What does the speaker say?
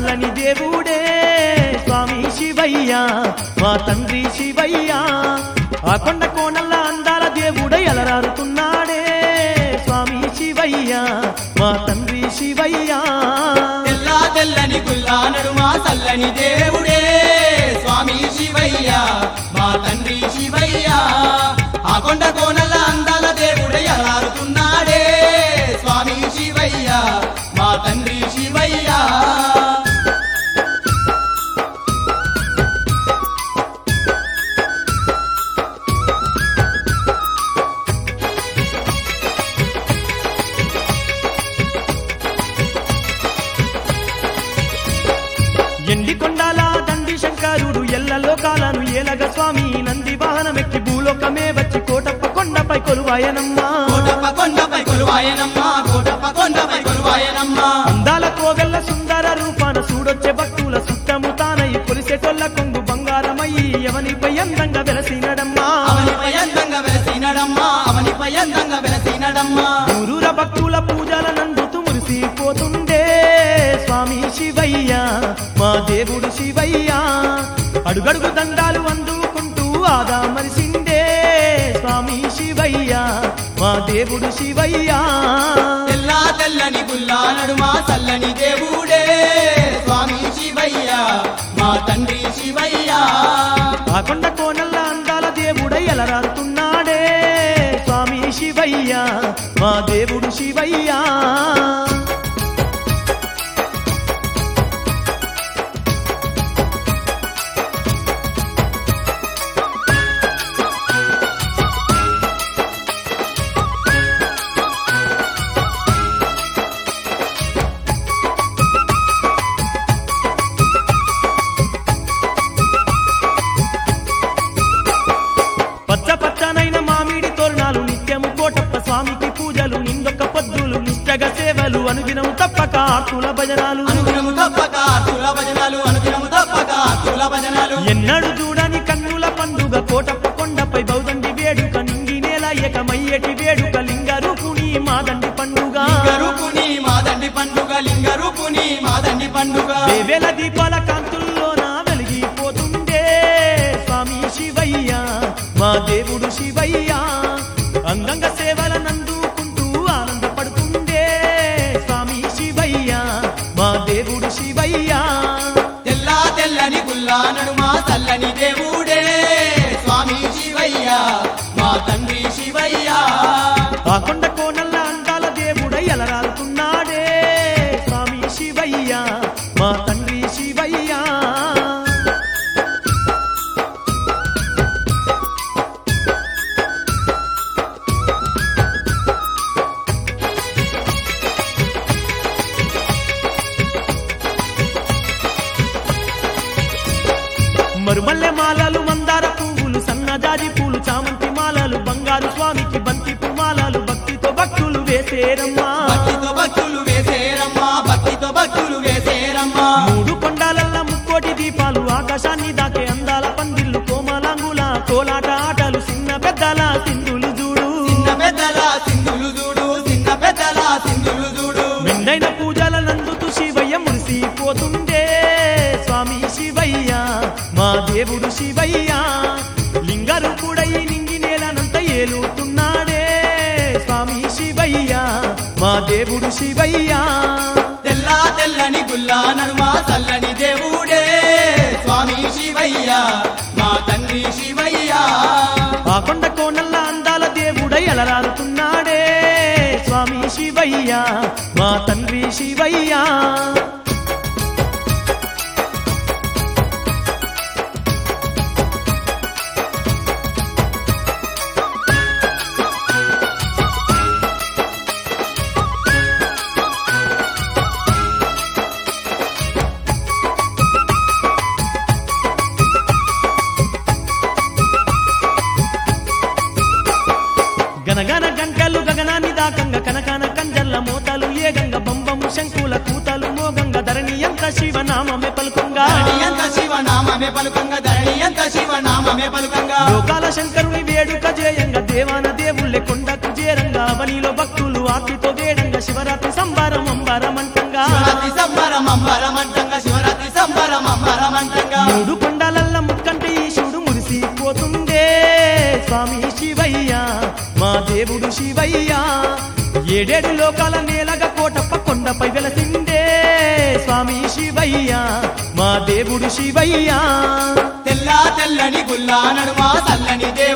చల్లని దేవుడే స్వామి శివయ్య మా తండ్రి శివయ్య ఆ కొండ కోణల్ల అందాల దేవుడై అలరారుతున్నాడే స్వామి శివయ్య మా తండ్రి శివయ్య తెల్లా తెల్లని గుల్లా నడుమా చల్లని దేవుడే స్వామి శివయ్య మా తండ్రి శివయ్య ఆ కొండ కోనల అందాల దేవుడే అలారుతున్నాడే స్వామి శివయ్య మా తండ్రి శివయ్య ఎండి కొండాల దండి శంకరుడు ఎల్ల లోకాలను ఏలగ స్వామి నంది వాహనమెక్కి భూలోకమే వచ్చి కోటప్ప కొండపై కొలువాయనమ్మా కోటప్ప కొండపై కొలువాయనమ్మా కోటప్ప కొండపై కొలువాయనమ్మా అందాల కోగల్ల సుందర రూపాన చూడొచ్చే భక్తుల సుత్తము తానై కొలిసేటొల్ల కొంగు బంగారమయ్యి ఎవనిపై అందంగా వెలసినడమ్మా అవనిపై అందంగా వెలసినడమ్మా అవనిపై అందంగా వెలసినడమ్మా ఊరూర భక్తుల పూజల నందుతూ మురిసిపోతుండే స్వామి శివయ్య మా దేవుడు శివయ్య అడుగడుగు దండాలు అందుకుంటూ ఆదా మరిసిండే స్వామి శివయ్య మా దేవుడు శివయ్య తెల్లా తెల్లని గుల్లా నడుమా చల్లని దేవుడే స్వామి శివయ్య మా తండ్రి శివయ్య ఆ కొండ కోనల్ల అందాల దేవుడై అలరారుతున్నాడే స్వామి శివయ్య మా దేవుడు శివయ్య పచ్చ పచ్చనైన మామిడి తోరణాలు నిత్యము కోటప్ప స్వామికి పూజలు నిందొక్క పొద్దులు నిష్టగ సేవలు అనుదినము తప్పక ఆకుల భజనాలు అనుదినము తప్పక తుల భజనాలు అనుదినము తప్పక తుల భజనాలు ఎన్నడు చూడని కన్నుల పండుగ కోటప్ప కొండపై బౌదండి వేడుక నింగి నేల ఏకమయ్యేటి వేడుక లింగ రూపుని మాదండి పండుగ లింగరూపుని మాదండి పండుగ లింగరూపుని మాదండి పండుగ వేవేల దీపాల కాంతుల్లోన వెలిగిపోతుండే స్వామి శివయ్య మా దేవుడు శివయ్య అందంగా సేవల నందుకుంటూ ఆనందపడుతుండే స్వామి శివయ్య మా దేవుడు శివయ్య తెల్లా తెల్లని గుల్లా నడుమా చల్లని దేవుడే స్వామి శివయ్య మా తండ్రి శివయ్య ఆ కొండ కోనల్ల అందాల దేవుడై అలరాలుతున్నాడే స్వామి శివయ్య మా తండ్రి శివయ్య మరుమల్లె మాలలు మందార పువ్వులు సన్నజాజి పూలు చామంతి మాలలు బంగారు స్వామికి బంతి పుమాలలు భక్తితో భక్తులు వేసేరమ్మా భక్తితో భక్తులు వేసేరమ్మా భక్తితో భక్తులు వేసేరమ్మా మూడు కొండాలల్ల ముక్కోటి దీపాలు ఆకాశాన్ని దాకే అందాల పందిళ్ళు కోమలాంగుల కోలాట ఆటలు చిన్న పెద్దల సింధులు చూడు చిన్న పెద్దల సింధులు చూడు చిన్న పెద్దల సింధులు చూడు మెండైన పూజల నందుతూ శివయ్య మురిసిపోతుండే స్వామి శివయ్య మా దేవుడు శివయ్య లింగరు కూడా ఈ నింగి నేలనంత ఏలుతున్నాడే స్వామి శివయ్య మా దేవుడు శివయ్య తెల్లా తెల్లని గుల్లా నడుమా చల్లని దేవుడే స్వామి శివయ్య మా తండ్రి శివయ్య ఆ కొండ కోనల్ల అందాల దేవుడై అలరారుతున్నాడే స్వామి శివయ్య మా తండ్రి శివయ్య గనగన గంటలు గగనాన్ని దాకంగ కనకన కంజల్ల మోతలు ఏగంగ బంబము శంకుల కూతలు మోగంగ ధరణి ఎంత శివనామమే పలుకుంగా ధరణి ఎంత శివనామమే పలుకంగా ధరణి ఎంత శివనామమే పలుకంగా లోకాల శంకరుని వేడుక జేయంగ దేవాన దేవుళ్ళే కొండకు చేరంగా అవనిలో భక్తులు ఆర్తితో వేడంగా శివరాత్రి సంబారం అంబారమంటంగా శివరాత్రి సంబరం అంబరం అంటంగా శివరాత్రి శివయ్య ఏడేడు లోకాల నేలగా కోటప్ప కొండపై వెలసిందే స్వామి శివయ్య మా దేవుడు శివయ్య తెల్ల తెల్లని గుల్లా నడుమ చల్లని